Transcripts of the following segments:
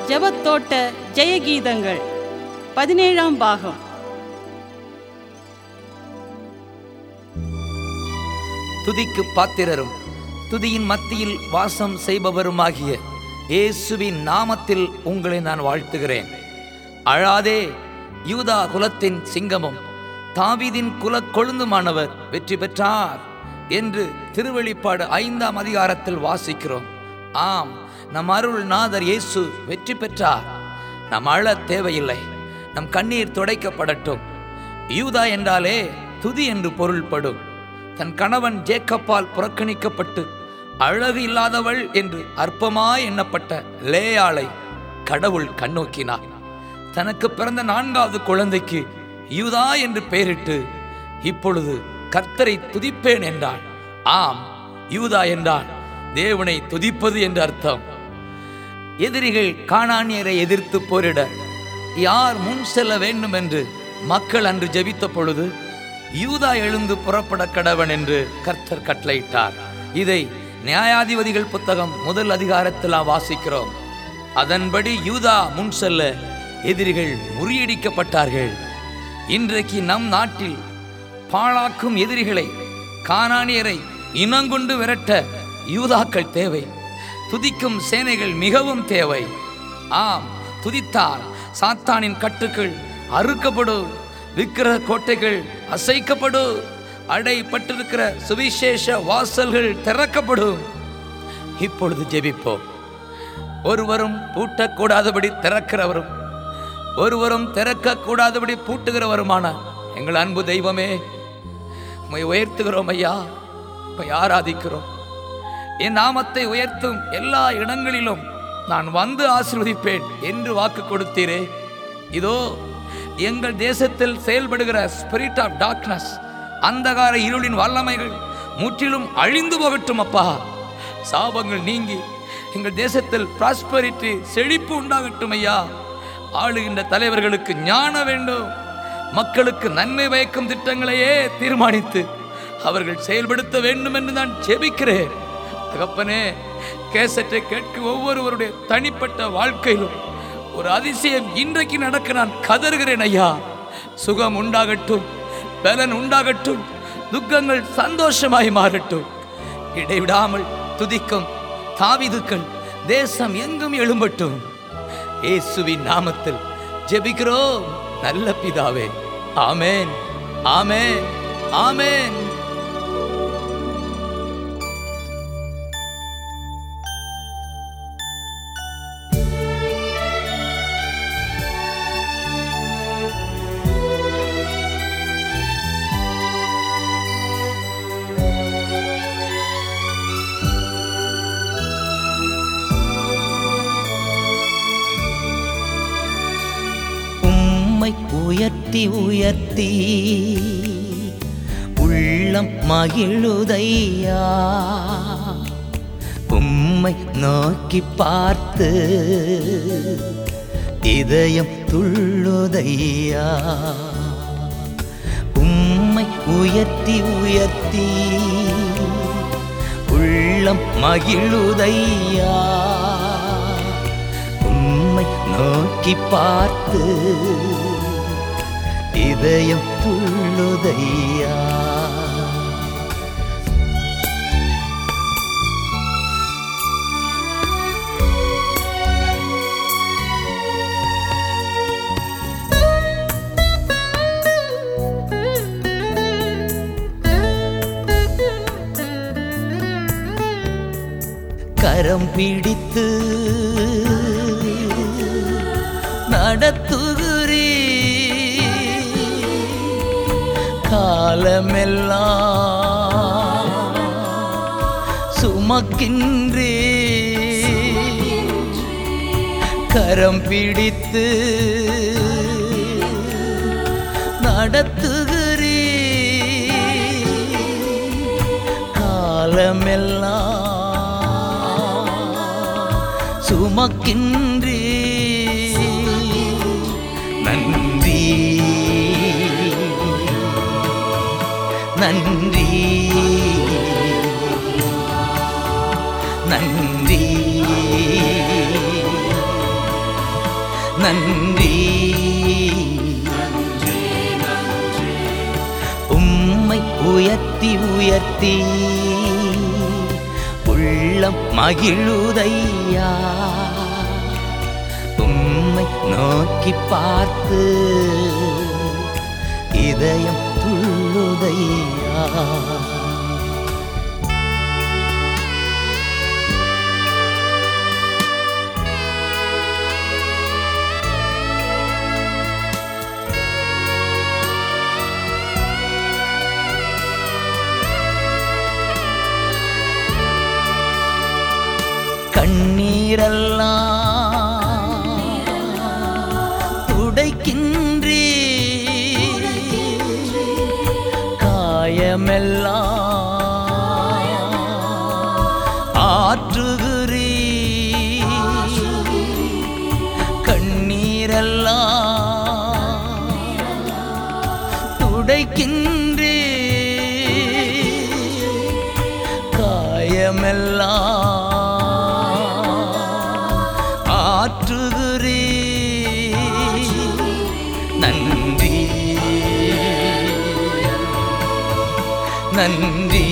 ஜெபத்தோட்ட ஜெயகீதங்கள் பதினேழாம் பாகம் துதிக்கு பாத்திரரும் துதியின் மத்தியில் வாசம் செய்பவருமாகிய இயேசுவின் நாமத்தில் உங்களை நான் வாழ்த்துகிறேன் அழாதே யூதா குலத்தின் சிங்கமும் தாவீதின் குல கொழுந்துமானவர் வெற்றி பெற்றார் என்று திருவெளிப்பாடு ஐந்தாம் அதிகாரத்தில் வாசிக்கிறோம் ஆம் நம் அருள் நாதர் இயேசு வெற்றி பெற்றார் நம் அழ தேவையில்லை நம் கண்ணீர் துடைக்கப்படட்டும் யூதா என்றாலே துதி என்று பொருள்படும் தன் கணவன் ஜேக்கப்பால் புறக்கணிக்கப்பட்டு அழகு இல்லாதவள் என்று அற்பமாய் எண்ணப்பட்ட லேயாளை கடவுள் கண்ணோக்கினார் தனக்கு பிறந்த நான்காவது குழந்தைக்கு யூதா என்று பெயரிட்டு இப்பொழுது கர்த்தரை துதிப்பேன் என்றாள் ஆம் யூதா என்றால் தேவனை துதிப்பது என்று அர்த்தம் எதிரிகள் காணானியரை எதிர்த்து போரிட யார் முன் செல்ல வேண்டும் என்று மக்கள் அன்று ஜெபித்த பொழுது யூதா எழுந்து புறப்பட கடவன் என்று கர்த்தர் கட்டளையிட்டார் இதை நியாயாதிபதிகள் புத்தகம் முதல் அதிகாரத்தில் நாம் வாசிக்கிறோம் அதன்படி யூதா முன் செல்ல எதிரிகள் முறியடிக்கப்பட்டார்கள் இன்றைக்கு நம் நாட்டில் பாழாக்கும் எதிரிகளை காணானியரை இனங்கொண்டு விரட்ட யூதாக்கள் தேவை துதிக்கும் சேனைகள் மிகவும் தேவை ஆம் துதித்தால் சாத்தானின் கட்டுக்கள் அறுக்கப்படும் விக்கிர கோட்டைகள் அசைக்கப்படும் அடைப்பட்டிருக்கிற சுவிசேஷ வாசல்கள் திறக்கப்படும் இப்பொழுது ஜெபிப்போம் ஒருவரும் பூட்டக்கூடாதபடி திறக்கிறவரும் ஒருவரும் திறக்கக்கூடாதபடி பூட்டுகிறவருமான எங்கள் அன்பு தெய்வமே உம்மை உயர்த்துகிறோம் ஐயா உம்மை ஆராதிக்கிறோம் என் நாமத்தை உயர்த்தும் எல்லா இடங்களிலும் நான் வந்து ஆசீர்வதிப்பேன் என்று வாக்கு கொடுத்தீரே இதோ எங்கள் தேசத்தில் செயல்படுகிற ஸ்பிரிட் ஆஃப் டார்க்னஸ் அந்தகார இருளின் வல்லமைகள் முற்றிலும் அழிந்து போகட்டும் அப்பா சாபங்கள் நீங்கி எங்கள் தேசத்தில் ப்ராஸ்பரிட்டி செழிப்பு உண்டாகட்டும் ஐயா ஆளுகின்ற தலைவர்களுக்கு ஞான வேண்டும் மக்களுக்கு நன்மை பயக்கும் திட்டங்களையே தீர்மானித்து அவர்கள் செயல்படுத்த வேண்டும் என்று நான் ஜெபிக்கிறேன் தகப்பனே கேசட்டை கேட்கும் ஒவ்வொருவருடைய தனிப்பட்ட வாழ்க்கையிலும் ஒரு அதிசயம் இன்றைக்கு நடக்க நான் கதறுகிறேன் ஐயா சுகம் உண்டாகட்டும் பலன் உண்டாகட்டும் துக்கங்கள் சந்தோஷமாய் மாறட்டும் இடைவிடாமல் துதிக்கும் தாவிதுக்கள் தேசம் எங்கும் எழும்பட்டும் இயேசுவின் நாமத்தில் ஜெபிக்கிறோம் நல்ல பிதாவே ஆமென் ஆமென் ஆமென் உம்மை உயர்த்தி உயர்த்தி உள்ளம் மகிழுதையா உம்மை நோக்கி பார்த்து இதயம் துள்ளுதையா உம்மை உயர்த்தி உயர்த்தி உள்ளம் மகிழுதையா உம்மை நோக்கி பார்த்து இதயம் துள்ளுதையா கரம் பிடித்து நடத்துகிறீ காலமெல்லாம் சுமக்கின்றே கரம் பிடித்து நடத்துகிறீ காலமெல்லாம் சுமக்கின்றே நன்றி நன்றி நன்றி நன்றி உம்மை உயர்த்தி உயர்த்தி உள்ளம் மகிழுதையா உம்மை நோக்கி பார்த்து இதயம் துள்ளுதையா கண்ணீரெல்லாம் துடைக்கின்றே காயமெல்லாம் ஆற்றுகிறீ கண்ணீரெல்லாம் துடைக்கின்றே காயமெல்லாம் ஆற்றுகிறீ நன்றி நன்றி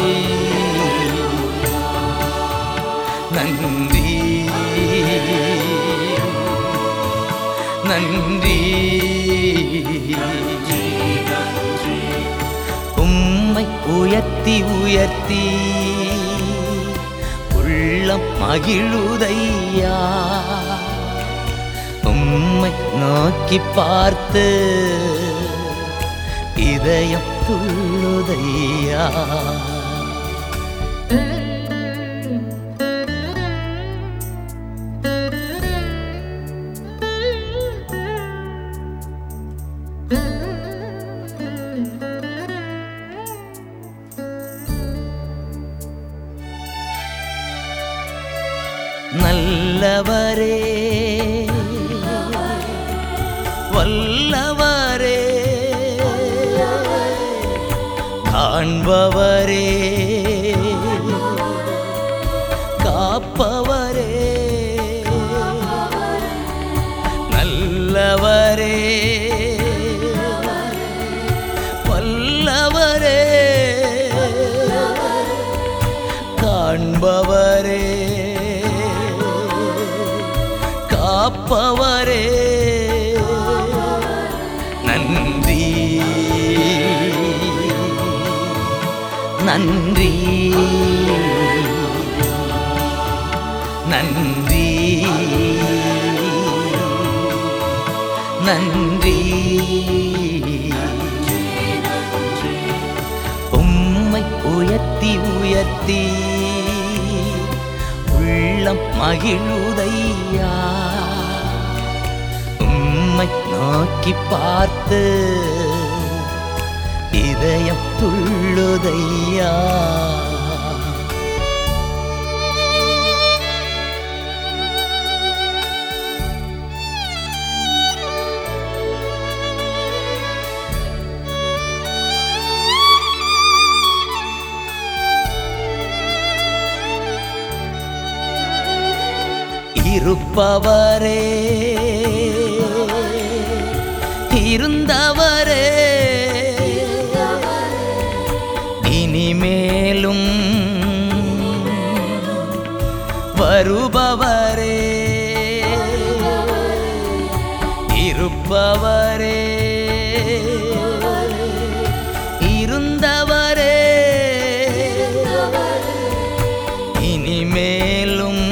நன்றி நன்றி உம்மை உயர்த்தி உயர்த்தி உள்ளம் மகிழுதையா உம்மை நோக்கி பார்த்து இதயம் துள்ளுதையா நல்லவரே வல்லவரே காண்பவரே காப்பவரே நல்லவரே வல்லவரே காண்பவரே காப்பவரே நன்றி நன்றி நன்றி நன்றி உம்மை உயர்த்தி உயர்த்தி உள்ளம் மகிழுதையா உம்மை நோக்கி பார்த்து இதயம் துள்ளுதையா இருப்பவரே இருந்தவரே இனிமேலும் வருபவரே இருப்பவரே இருந்தவரே இனிமேலும்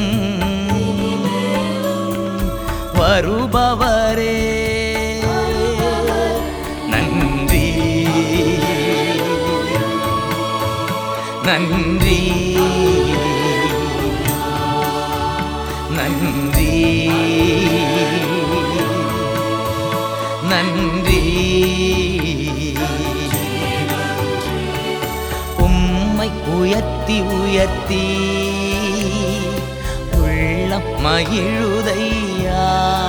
வருபவரே நன்றி நன்றி நன்றி நன்றி உம்மை உயர்த்தி உயர்த்தி உள்ளம் மகிழுதையா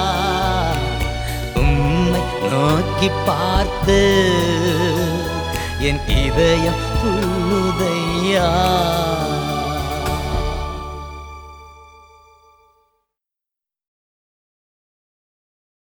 உம்மை நோக்கி பார்த்து என் இதயம் துள்ளுதையா